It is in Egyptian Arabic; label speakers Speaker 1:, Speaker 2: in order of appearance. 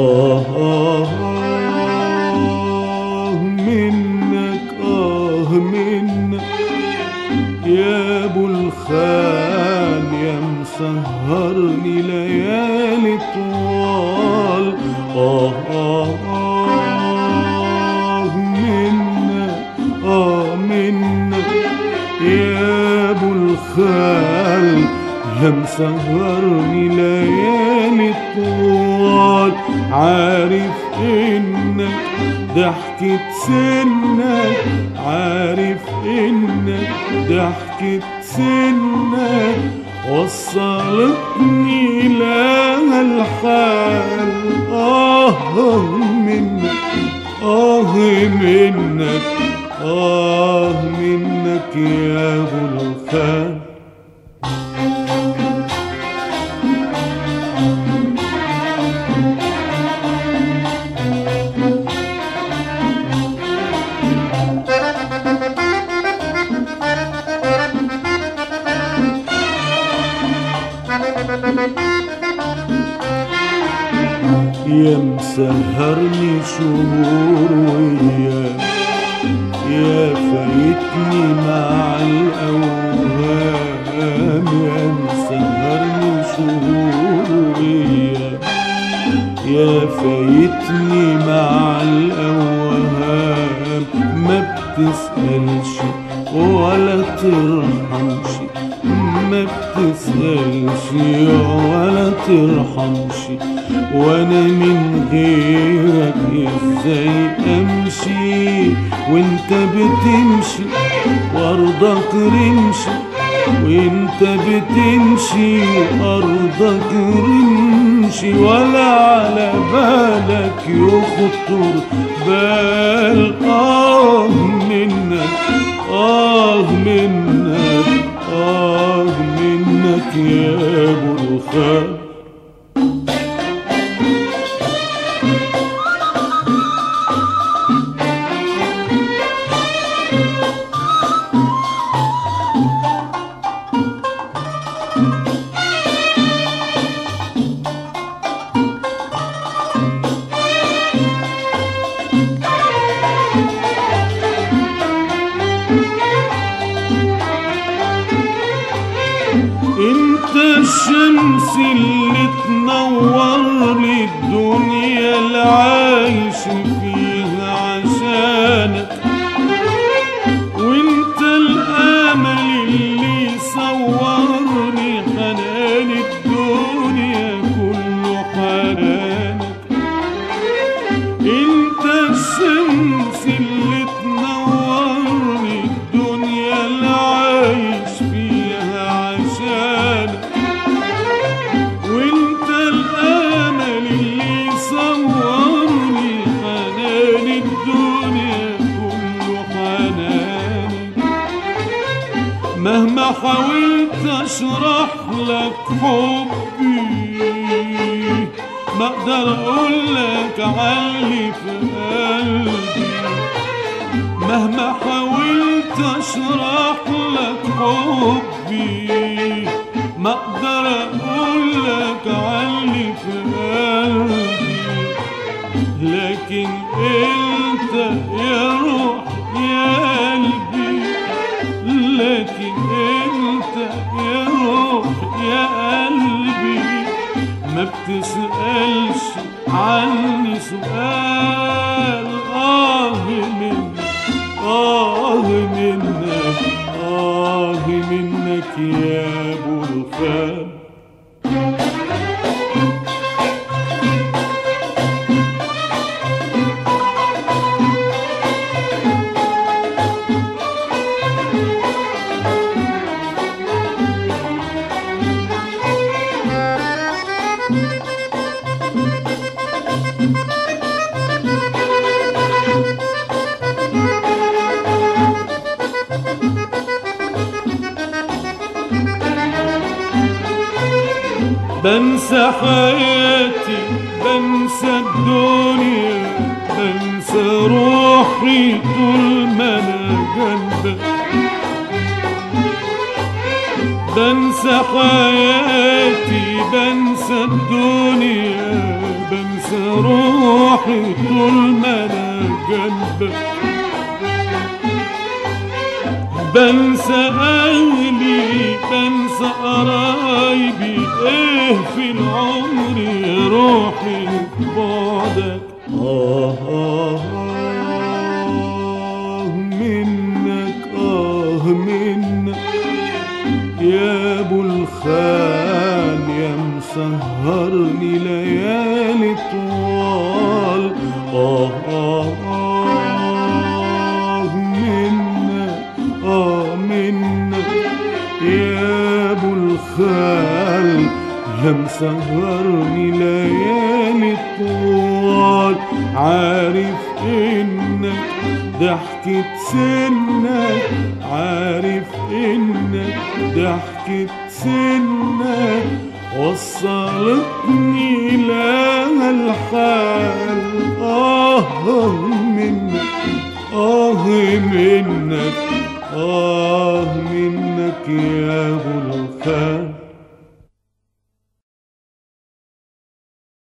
Speaker 1: آه آه آه منك آه منك يا ابو الخال يا مسهرني ليالي طوال آه آه آه منك آه منك يا ابو الخال يا مسهرني ليالي طوال عارف انك ضحكة سنك عارف انك ضحكة سنك وصلتني لها الحال آه منك آه منك آه منك يا أبو الخال يا مسهرني شهور وياك يا فايتني مع الأوهام يا مسهرني شهور وياك يا فايتني مع الأوهام ما بتسألش ولا ترحمش ما بتسألش ولا ترحمش وانا من غيرك ازاي امشي وانت بتمشي وارضك رمشي وانت بتمشي ارضك رمشي ولا على بالك يخطر بال اه منك اه منك اه منك يا ابو الخال انت الشمس اللي تنور لي الدنيا اللي عايش فيها عشانك وانت الامل اللي صورني حنان الدنيا كله حنانك انت الشمس اللي تنورني الدنيا اللي عايش فيها عشانك وانت الامل اللي صورني حنان الدنيا كله حنانك مهما حاولت اشرح لك حبي ما اقدر اقول لك علي في قلبي مهما حاولت اشرح لك حبي ما اقدر اقول لك علي في قلبي لكن انت يا روح يا قلبي لكن انت يا روح يا قلبي ما بتسألش عني سؤال آه منك آه منك آه منك يا أبو الخال بنسى حياتي بنسى الدنيا بنسى روحي طول ما انا جنبك بنسى حياتي بنسى الدنيا بنسى بنسى روحي طول ما انا جنبك بنسى اهلي بنسى قرايبي ايه في العمر يا روحي في بعدك آه آه آه منك آه منك يا ابو الخال يا مسهرني ليالي طوال آه آه آه منك آه منك يا ابو الخال يا مسهرني ليالي طوال عارف انك ضحكة سنك عارف انك ضحكة سنك وصلتني لها الحال آه منك آه منك آه منك يا أبو الخال